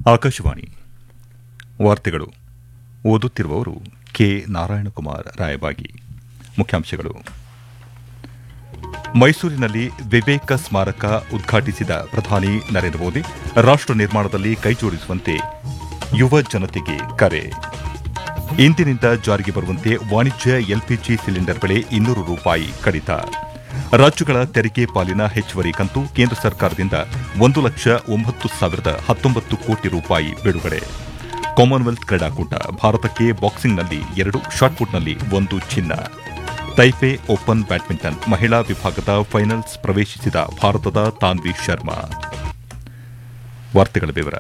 ಆಕಾಶವಾಣಿ ವಾರ್ತೆಗಳು ಓದುತ್ತಿರುವವರು ಕೆ ನಾರಾಯಣಕುಮಾರ್ ರಾಯಬಾಗಿ ಮುಖ್ಯಾಂಶಗಳು ಮೈಸೂರಿನಲ್ಲಿ ವಿವೇಕ ಸ್ಮಾರಕ ಉದ್ಘಾಟಿಸಿದ ಪ್ರಧಾನಿ ನರೇಂದ್ರ ಮೋದಿ ರಾಷ್ಟ ನಿರ್ಮಾಣದಲ್ಲಿ ಕೈಜೋಡಿಸುವಂತೆ ಯುವ ಜನತೆಗೆ ಕರೆ ಇಂದಿನಿಂದ ಜಾರಿಗೆ ಬರುವಂತೆ ವಾಣಿಜ್ಯ ಎಲ್ಪಿಜಿ ಸಿಲಿಂಡರ್ ಬೆಲೆ ಇನ್ನೂರು ರೂಪಾಯಿ ಕಡಿತ ರಾಜ್ಯಗಳ ತೆರಿಗೆ ಪಾಲಿನ ಹೆಚ್ಚುವರಿ ಕಂತು ಕೇಂದ್ರ ಸರ್ಕಾರದಿಂದ ಒಂದು ಲಕ್ಷ ಒಂಬತ್ತು ಸಾವಿರದ ಹತ್ತೊಂಬತ್ತು ಕೋಟಿ ರೂಪಾಯಿ ಬಿಡುಗಡೆ ಕಾಮನ್ವೆಲ್ತ್ ಕ್ರೀಡಾಕೂಟ ಭಾರತಕ್ಕೆ ಬಾಕ್ಸಿಂಗ್ನಲ್ಲಿ ಎರಡು ಶಾಟ್ಪುಟ್ನಲ್ಲಿ ಒಂದು ಚಿನ್ನ ತೈಪೆ ಓಪನ್ ಬ್ಯಾಡ್ಮಿಂಟನ್ ಮಹಿಳಾ ವಿಭಾಗದ ಫೈನಲ್ಸ್ ಪ್ರವೇಶಿಸಿದ ಭಾರತದ ತಾನ್ವಿ ಶರ್ಮಾ ವಾರ್ತೆಗಳ ವಿವರ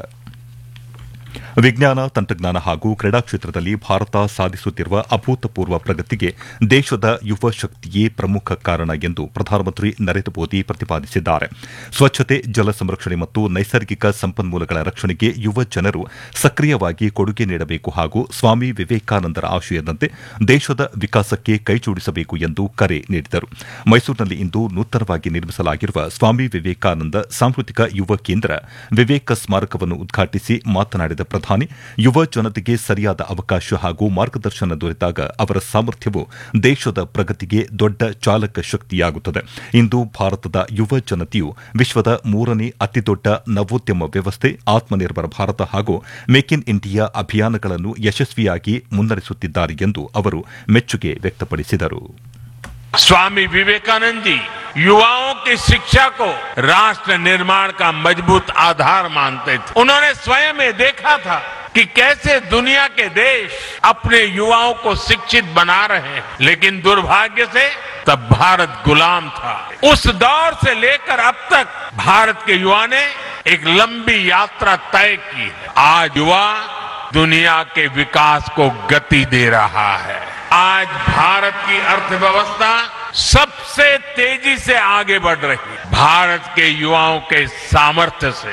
ವಿಜ್ಞಾನ ತಂತ್ರಜ್ಞಾನ ಹಾಗೂ ಕ್ರೀಡಾ ಕ್ಷೇತ್ರದಲ್ಲಿ ಭಾರತ ಸಾಧಿಸುತ್ತಿರುವ ಅಭೂತಪೂರ್ವ ಪ್ರಗತಿಗೆ ದೇಶದ ಯುವ ಶಕ್ತಿಯೇ ಪ್ರಮುಖ ಕಾರಣ ಎಂದು ಪ್ರಧಾನಮಂತ್ರಿ ನರೇಂದ್ರ ಮೋದಿ ಪ್ರತಿಪಾದಿಸಿದ್ದಾರೆ ಸ್ವಚ್ಛತೆ ಜಲ ಸಂರಕ್ಷಣೆ ಮತ್ತು ನೈಸರ್ಗಿಕ ಸಂಪನ್ಮೂಲಗಳ ರಕ್ಷಣೆಗೆ ಯುವ ಜನರು ಸಕ್ರಿಯವಾಗಿ ಕೊಡುಗೆ ನೀಡಬೇಕು ಹಾಗೂ ಸ್ವಾಮಿ ವಿವೇಕಾನಂದರ ಆಶಯದಂತೆ ದೇಶದ ವಿಕಾಸಕ್ಕೆ ಕೈಜೋಡಿಸಬೇಕು ಎಂದು ಕರೆ ನೀಡಿದರು ಮೈಸೂರಿನಲ್ಲಿ ಇಂದು ನೂತನವಾಗಿ ನಿರ್ಮಿಸಲಾಗಿರುವ ಸ್ವಾಮಿ ವಿವೇಕಾನಂದ ಸಾಂಸ್ಕೃತಿಕ ಯುವ ಕೇಂದ್ರ ವಿವೇಕ ಸ್ಮಾರಕವನ್ನು ಉದ್ಘಾಟಿಸಿ ಮಾತನಾಡಿದ ಪ್ರಧಾನಿ ಯುವ ಜನತೆಗೆ ಸರಿಯಾದ ಅವಕಾಶ ಹಾಗೂ ಮಾರ್ಗದರ್ಶನ ದೊರೆತಾಗ ಅವರ ಸಾಮರ್ಥ್ಯವು ದೇಶದ ಪ್ರಗತಿಗೆ ದೊಡ್ಡ ಚಾಲಕ ಶಕ್ತಿಯಾಗುತ್ತದೆ ಇಂದು ಭಾರತದ ಯುವ ಜನತೆಯು ವಿಶ್ವದ ಮೂರನೇ ಅತಿದೊಡ್ಡ ನವೋದ್ಯಮ ವ್ಯವಸ್ಥೆ ಆತ್ಮನಿರ್ಭರ ಭಾರತ ಹಾಗೂ ಮೇಕ್ ಇನ್ ಇಂಡಿಯಾ ಅಭಿಯಾನಗಳನ್ನು ಯಶಸ್ವಿಯಾಗಿ ಮುನ್ನಡೆಸುತ್ತಿದ್ದಾರೆ ಎಂದು ಅವರು ಮೆಚ್ಚುಗೆ ವ್ಯಕ್ತಪಡಿಸಿದರು स्वामी विवेकानंद जी युवाओं की शिक्षा को राष्ट्र निर्माण का मजबूत आधार मानते थे उन्होंने स्वयं में देखा था कि कैसे दुनिया के देश अपने युवाओं को शिक्षित बना रहे हैं लेकिन दुर्भाग्य से तब भारत गुलाम था उस दौर से लेकर अब तक भारत के युवा ने एक लंबी यात्रा तय की है आज युवा दुनिया के विकास को गति दे रहा है आज भारत की अर्थव्यवस्था सबसे तेजी से आगे बढ़ रही है भारत के युवाओं के सामर्थ्य से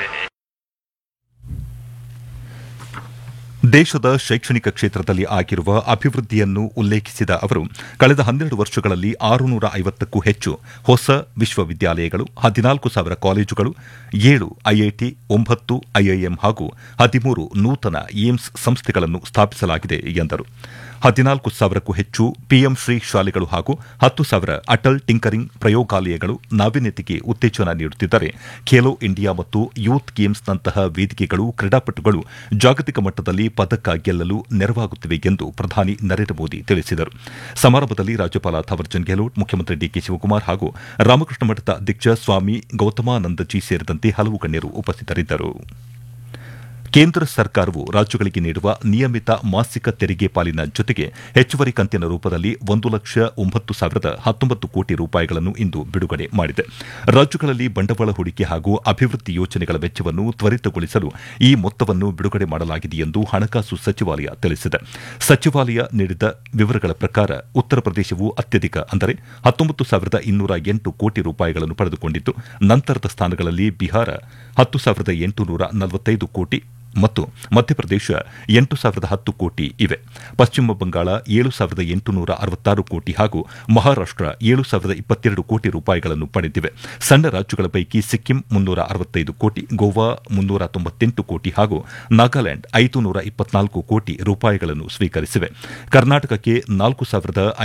ದೇಶದ ಶೈಕ್ಷಣಿಕ ಕ್ಷೇತ್ರದಲ್ಲಿ ಆಗಿರುವ ಅಭಿವೃದ್ಧಿಯನ್ನು ಉಲ್ಲೇಖಿಸಿದ ಅವರು ಕಳೆದ ಹನ್ನೆರಡು ವರ್ಷಗಳಲ್ಲಿ ಆರುನೂರ ಐವತ್ತಕ್ಕೂ ಹೆಚ್ಚು ಹೊಸ ವಿಶ್ವವಿದ್ಯಾಲಯಗಳು ಹದಿನಾಲ್ಕು ಸಾವಿರ ಕಾಲೇಜುಗಳು ಏಳು ಐಐಟಿ ಒಂಬತ್ತು ಐಐಎಂ ಹಾಗೂ ಹದಿಮೂರು ನೂತನ ಏಮ್ಸ್ ಸಂಸ್ಥೆಗಳನ್ನು ಸ್ಥಾಪಿಸಲಾಗಿದೆ ಎಂದರು ಹದಿನಾಲ್ಕು ಸಾವಿರಕ್ಕೂ ಹೆಚ್ಚು ಪಿಎಂ ಶ್ರೀ ಶಾಲೆಗಳು ಹಾಗೂ ಹತ್ತು ಸಾವಿರ ಅಟಲ್ ಟಿಂಕರಿಂಗ್ ಪ್ರಯೋಗಾಲಯಗಳು ನಾವೀನ್ಯತೆಗೆ ಉತ್ತೇಜನ ನೀಡುತ್ತಿದ್ದರೆ ಖೇಲೋ ಇಂಡಿಯಾ ಮತ್ತು ಯೂತ್ ಗೇಮ್ಸ್ನಂತಹ ವೇದಿಕೆಗಳು ಕ್ರೀಡಾಪಟುಗಳು ಜಾಗತಿಕ ಮಟ್ಟದಲ್ಲಿ ಪದಕ ಗೆಲ್ಲಲು ನೆರವಾಗುತ್ತಿವೆ ಎಂದು ಪ್ರಧಾನಿ ನರೇಂದ್ರ ಮೋದಿ ತಿಳಿಸಿದರು ಸಮಾರಂಭದಲ್ಲಿ ರಾಜ್ಯಪಾಲ ಥಾವರ್ಚಂದ್ ಗೆಹ್ಲೋಟ್ ಮುಖ್ಯಮಂತ್ರಿ ಡಿಕೆ ಶಿವಕುಮಾರ್ ಹಾಗೂ ರಾಮಕೃಷ್ಣ ಮಠದ ಅಧ್ಯಕ್ಷ ಸ್ವಾಮಿ ಗೌತಮಾನಂದಜಿ ಸೇರಿದಂತೆ ಹಲವು ಗಣ್ಯರು ಉಪಸ್ಥಿತರಿದ್ದರು ಕೇಂದ್ರ ಸರ್ಕಾರವು ರಾಜ್ಯಗಳಿಗೆ ನೀಡುವ ನಿಯಮಿತ ಮಾಸಿಕ ತೆರಿಗೆ ಪಾಲಿನ ಜೊತೆಗೆ ಹೆಚ್ಚುವರಿ ಕಂತಿನ ರೂಪದಲ್ಲಿ ಒಂದು ಲಕ್ಷ ಒಂಬತ್ತು ಸಾವಿರದ ಹತ್ತೊಂಬತ್ತು ಕೋಟಿ ರೂಪಾಯಿಗಳನ್ನು ಇಂದು ಬಿಡುಗಡೆ ಮಾಡಿದೆ ರಾಜ್ಯಗಳಲ್ಲಿ ಬಂಡವಾಳ ಹೂಡಿಕೆ ಹಾಗೂ ಅಭಿವೃದ್ಧಿ ಯೋಜನೆಗಳ ವೆಚ್ಚವನ್ನು ತ್ವರಿತಗೊಳಿಸಲು ಈ ಮೊತ್ತವನ್ನು ಬಿಡುಗಡೆ ಮಾಡಲಾಗಿದೆ ಎಂದು ಹಣಕಾಸು ಸಚಿವಾಲಯ ತಿಳಿಸಿದೆ ಸಚಿವಾಲಯ ನೀಡಿದ ವಿವರಗಳ ಪ್ರಕಾರ ಉತ್ತರ ಪ್ರದೇಶವು ಅತ್ಯಧಿಕ ಅಂದರೆ ಹತ್ತೊಂಬತ್ತು ಸಾವಿರದ ಇನ್ನೂರ ಎಂಟು ಕೋಟಿ ರೂಪಾಯಿಗಳನ್ನು ಪಡೆದುಕೊಂಡಿದ್ದು ನಂತರದ ಸ್ಥಾನಗಳಲ್ಲಿ ಬಿಹಾರ ಹತ್ತು ಸಾವಿರದ ಎಂಟುನೂರ ನಲವತ್ತೈದು ಕೋಟಿ ಮತ್ತು ಮಧ್ಯಪ್ರದೇಶ ಎಂಟು ಸಾವಿರದ ಹತ್ತು ಕೋಟಿ ಇವೆ ಪಶ್ಚಿಮ ಬಂಗಾಳ ಏಳು ಸಾವಿರದ ಎಂಟುನೂರ ಅರವತ್ತಾರು ಕೋಟಿ ಹಾಗೂ ಮಹಾರಾಷ್ಟ ಏಳು ಸಾವಿರದ ಇಪ್ಪತ್ತೆರಡು ಕೋಟಿ ರೂಪಾಯಿಗಳನ್ನು ಪಡೆದಿವೆ ಸಣ್ಣ ರಾಜ್ಯಗಳ ಪೈಕಿ ಸಿಕ್ಕಿಂ ಮುನ್ನೂರ ಅರವತ್ತೈದು ಕೋಟಿ ಗೋವಾ ಮುನ್ನೂರ ತೊಂಬತ್ತೆಂಟು ಕೋಟಿ ಹಾಗೂ ನಾಗಾಲ್ಯಾಂಡ್ ಐದು ನೂರ ಇಪ್ಪತ್ನಾಲ್ಕು ಕೋಟಿ ರೂಪಾಯಿಗಳನ್ನು ಸ್ವೀಕರಿಸಿವೆ ಕರ್ನಾಟಕಕ್ಕೆ ನಾಲ್ಕು ಸಾವಿರದ